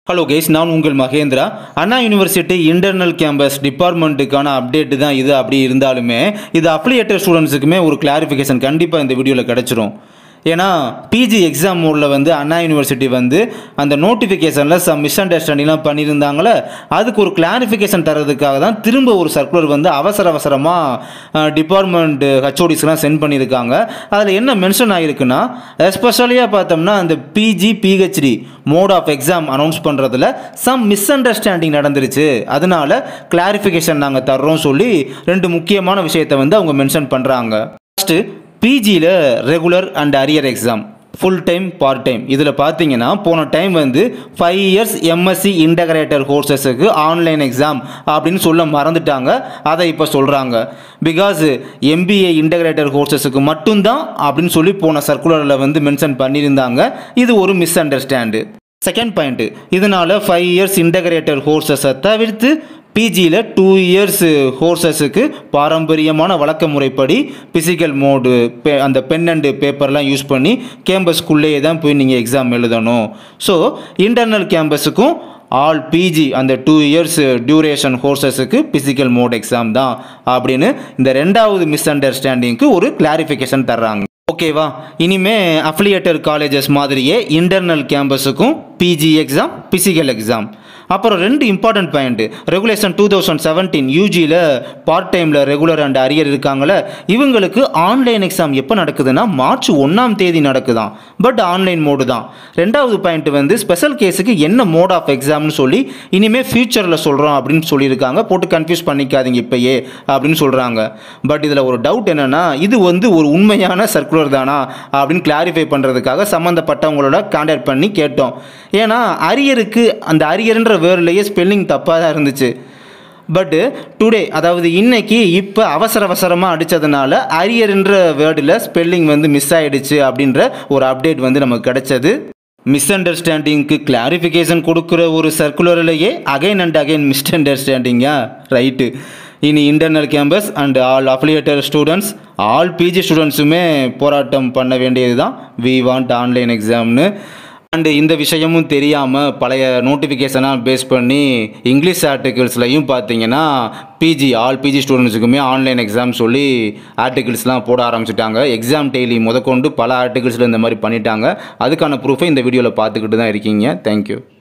hello guys நான் உங்கள் Mahendra Anna university internal campus டிபார்ட்மெண்ட்டுக்கான அப்டேட் தான் இது அப்படி இருந்தாலுமே இது அப்ளியேட்டர் ஸ்டூடெண்ட்ஸுக்குமே ஒரு கிளாரிஃபிகேஷன் கண்டிப்பாக இந்த வீடியோவில் கிடச்சிரும் ஏன்னா பிஜி எக்ஸாம் மோடில் வந்து அண்ணா யூனிவர்சிட்டி வந்து அந்த நோட்டிஃபிகேஷனில் சம் மிஸ் அண்டர்ஸ்டாண்டிங்லாம் பண்ணியிருந்தாங்களே அதுக்கு ஒரு கிளாரிஃபிகேஷன் தரதுக்காக தான் திரும்ப ஒரு சர்க்குலர் வந்து அவசர அவசரமாக டிபார்ட்மெண்ட் ஹச்ஓடிஸ்லாம் சென்ட் பண்ணியிருக்காங்க அதில் என்ன மென்ஷன் ஆகிருக்குன்னா எஸ்பெஷலியாக பார்த்தோம்னா அந்த PG PhD mode of exam announce பண்ணுறதுல சம் மிஸ் அண்டர்ஸ்டாண்டிங் நடந்துருச்சு அதனால கிளாரிஃபிகேஷன் நாங்கள் தர்றோம் சொல்லி ரெண்டு முக்கியமான விஷயத்தை வந்து அவங்க மென்ஷன் பண்ணுறாங்க ஃபஸ்ட்டு பிஜியில் regular and arrear exam full time part time இதில் பார்த்தீங்கன்னா போன டைம் வந்து ஃபைவ் இயர்ஸ் எம்எஸ்சி இன்டகிரேட்டர் கோர்சஸுக்கு ஆன்லைன் எக்ஸாம் அப்படின்னு சொல்ல மறந்துட்டாங்க அதை இப்போ சொல்கிறாங்க பிகாஸ் எம்பிஏ இன்டகிரேட்டர் கோர்சஸுக்கு மட்டும்தான் அப்படின்னு சொல்லி போன சர்க்குலரில் வந்து மென்ஷன் பண்ணியிருந்தாங்க இது ஒரு மிஸ் அண்டர்ஸ்டாண்டு செகண்ட் பாயிண்ட்டு இதனால் ஃபைவ் இயர்ஸ் இன்டகிரேட்டர் கோர்சஸை தவிர்த்து பிஜியில் டூ இயர்ஸ் கோர்சஸுக்கு பாரம்பரியமான வழக்க முறைப்படி பிசிக்கல் மோடு பே அந்த பென் அண்டு பேப்பர்லாம் யூஸ் பண்ணி கேம்பஸ்க்குள்ளேயே தான் போய் நீங்கள் எக்ஸாம் எழுதணும் ஸோ இன்டர்னல் கேம்பஸுக்கும் ஆல் பிஜி அந்த டூ இயர்ஸ் டியூரேஷன் கோர்சஸுக்கு பிசிக்கல் மோட் எக்ஸாம் தான் அப்படின்னு இந்த ரெண்டாவது மிஸ் அண்டர்ஸ்டாண்டிங்க்கு ஒரு கிளாரிஃபிகேஷன் தர்றாங்க ஓகேவா இனிமே அஃபிலியேட்டர் காலேஜஸ் மாதிரியே இன்டர்னல் கேம்பஸுக்கும் பிஜி எக்ஸாம் பிசிக்கல் எக்ஸாம் அப்புறம் ரெண்டு important point regulation two thousand seventeen யூஜியில் பார்ட் டைமில் ரெகுலர் அண்ட் அரியர் இருக்காங்களே இவங்களுக்கு ஆன்லைன் எக்ஸாம் எப்போ நடக்குதுன்னா மார்ச் ஒன்றாம் தேதி நடக்குதாம் பட் ஆன்லைன் மோடு தான் ரெண்டாவது பாயிண்ட் வந்து ஸ்பெஷல் கேஸுக்கு என்ன மோட் ஆஃப் எக்ஸாம்னு சொல்லி இனிமேல் ஃபியூச்சரில் சொல்கிறோம் அப்படின்னு சொல்லியிருக்காங்க போட்டு கன்ஃபியூஸ் பண்ணிக்காதீங்க இப்போயே அப்படின்னு சொல்கிறாங்க பட் இதில் ஒரு டவுட் என்னென்னா இது வந்து ஒரு உண்மையான சர்க்குலர் தானா அப்படின்னு கிளாரிஃபை பண்ணுறதுக்காக சம்மந்தப்பட்டவங்களோட கான்டாக்ட் பண்ணி கேட்டோம் ஏன்னா அரியருக்கு அந்த அரியர்ன்ற வேர்ட்லேயே ஸ்பெல்லிங் தப்பாக தான் இருந்துச்சு பட்டு டுடே அதாவது இன்னைக்கு இப்போ அவசர அவசரமாக அடித்ததுனால அரியர்ன்ற வேர்டில் ஸ்பெல்லிங் வந்து மிஸ் ஆயிடுச்சு அப்படின்ற ஒரு அப்டேட் வந்து நமக்கு கிடைச்சது மிஸ் அண்டர்ஸ்டாண்டிங்க்கு கிளாரிஃபிகேஷன் கொடுக்குற ஒரு சர்க்குலர்லேயே அகைன் அண்ட் அகைன் மிஸ் அண்டர்ஸ்டாண்டிங்கா ரைட்டு இனி internal campus and all affiliated students all PG ஸ்டூடெண்ட்ஸுமே போராட்டம் பண்ண வேண்டியது தான் வி வாண்ட் ஆன்லைன் எக்ஸாம்னு அண்டு இந்த விஷயமும் தெரியாமல் பழைய நோட்டிஃபிகேஷனாக பேஸ் பண்ணி இங்கிலீஷ் ஆர்டிகிள்ஸ்லையும் பார்த்தீங்கன்னா பிஜி ஆல் பிஜி ஸ்டூடெண்ட்ஸுக்குமே ஆன்லைன் எக்ஸாம் சொல்லி ஆர்டிகிள்ஸ்லாம் போட ஆரம்பிச்சிட்டாங்க எக்ஸாம் டெய்லி முதற்கொண்டு பல ஆர்டிகிள்ஸில் இந்த மாதிரி பண்ணிட்டாங்க அதுக்கான ப்ரூஃபை இந்த வீடியோவில் பார்த்துக்கிட்டு தான் இருக்கீங்க தேங்க்யூ